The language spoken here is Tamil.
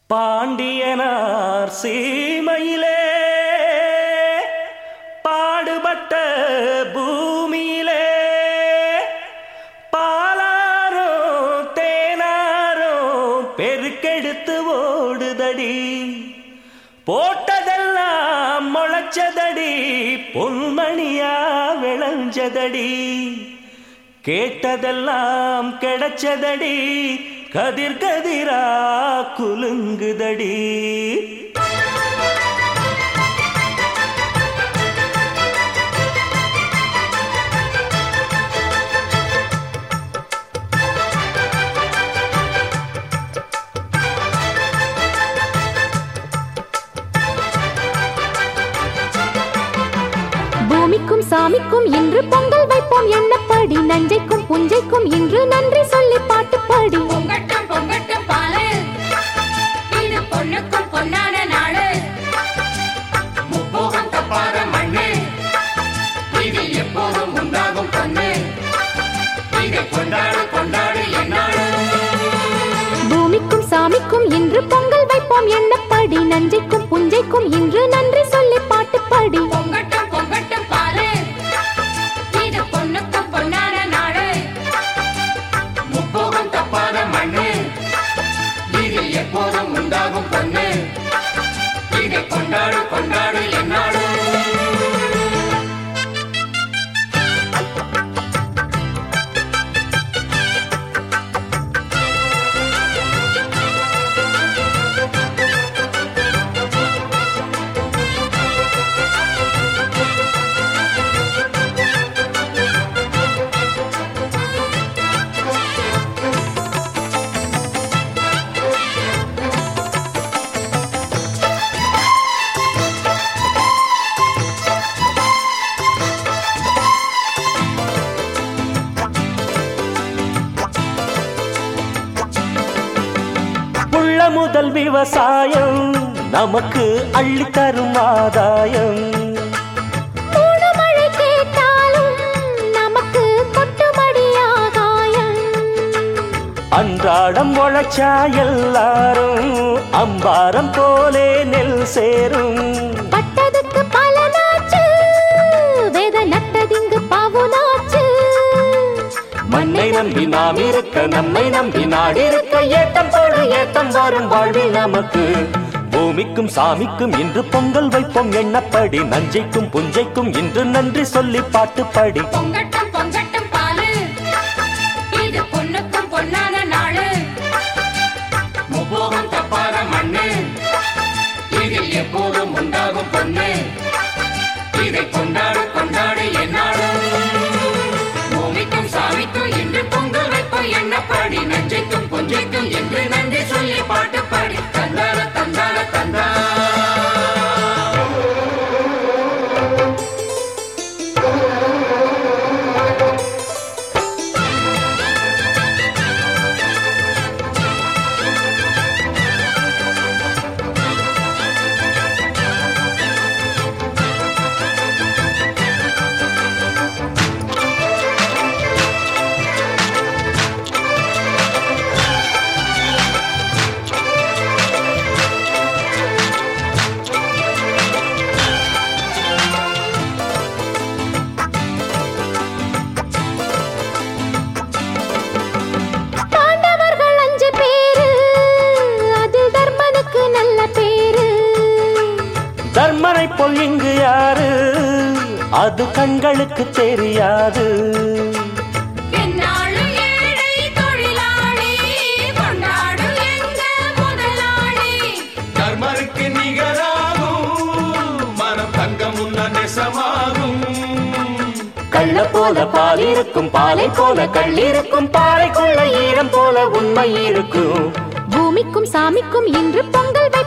பாண்டியனார் சீமையிலே பாடுபட்ட பூமியிலே பாலாரோ தேனாரோ பெருக்கெடுத்து ஓடுதடி போட்டதெல்லாம் முளைச்சதடி பொன்மணியா விளைஞ்சதடி கேட்டதெல்லாம் கிடைச்சதடி கதிர் கதிரா குலுங்குதடி பூமிக்கும் சாமிக்கும் இன்று பொங்கல் வைப்போம் எண்ணப்படி நஞ்சைக்கும் புஞ்சைக்கும் இன்று நன்றி சொல்லி பாட்டு பாடி பொங்கட்டும் பொங்கட்டும் பாலு இது பொண்ணுக்கும் பொன்னான நாடு முப்போகம் தப்பாத மண்ணு இது எப்போதும் உண்டாகும் பொண்ணு இதை கொண்டாடு கொண்டாடு என்னாடு பூமிக்கும் சாமிக்கும் இன்று பொங்கல் வைப்போம் எண்ணப்படி நஞ்சைக்கும் புஞ்சைக்கும் இன்று நன்றி சொல்லி பாட்டு பாடி பொங்கட்டும் பொங்கட்டும் பாலு இது பொண்ணுக்கும் பொன்னான நாடு முப்போகம் தப்பாத மண்ணு இது எப்போதும் உண்டாகும் பொண்ணு இதை கொண்டாடு கொண்டாடு என்னாடு புள்ள முதல் விவசாயம் நமக்கு அள்ளித்தரும் ஆதாயம் மூணு மழை கேட்டாலும் நமக்கு கொட்டுமடி ஆகாயம் அன்றாடம் உழைச்சா எல்லாரும் அம்பாரம் போலே நெல் சேரும் பட்டதுக்கு பலனாச்சு வேத நட்டதிங்கு பவுனாச்சு மண்ணை நம்பி நாம் இருக்க நம்மை நம்பி நாடிருக்க ஏட்டம் போடு ஏட்டம் வரும் வாழ்வில் நமக்கு பூமிக்கும் சாமிக்கும் இன்று பொங்கல் வைப்போம் எண்ணப்படி நஞ்சைக்கும் புஞ்சைக்கும் இன்று நன்றி சொல்லி பாட்டு பாடி பொங்கட்டும் பொங்கட்டும் பாலு இது பொண்ணுக்கும் பொன்னான நாடு முப்போகம் தப்பாத மண்ணு இதில் எப்போதும் உண்டாகும் பொண்ணு இதை கொண்டாடு கொண்டாடு என்னாடு பூமிக்கும் சாமிக்கும் இன்று பொங்கல் வைப்போம் எண்ணப்பாடி நஞ்சைக்கும் பொஞ்சைக்கும் என்று நன்றி சொல்லி பாட்டு பாடி தந்தார தந்தார தந்தா பாண்டவர்கள் அஞ்சு பேரு அதில் தர்மனுக்கு நல்ல பேரு தர்மனை போல் இங்கு யாரு அது கண்களுக்கு தெரியாது எந்நாளும் ஏழை தொழிலாளி கொண்டாடு எங்க முதலாளி தர்மருக்கு நிகராகும் மனம் தங்கம் உள்ள நெசமாகும் கள்ள போல பால் இருக்கும் பாலை போல கல் இருக்கும் பாறைக்குள்ள ஈரம் போல உண்மை இருக்கும் பூமிக்கும் சாமிக்கும் இன்று பொங்கல்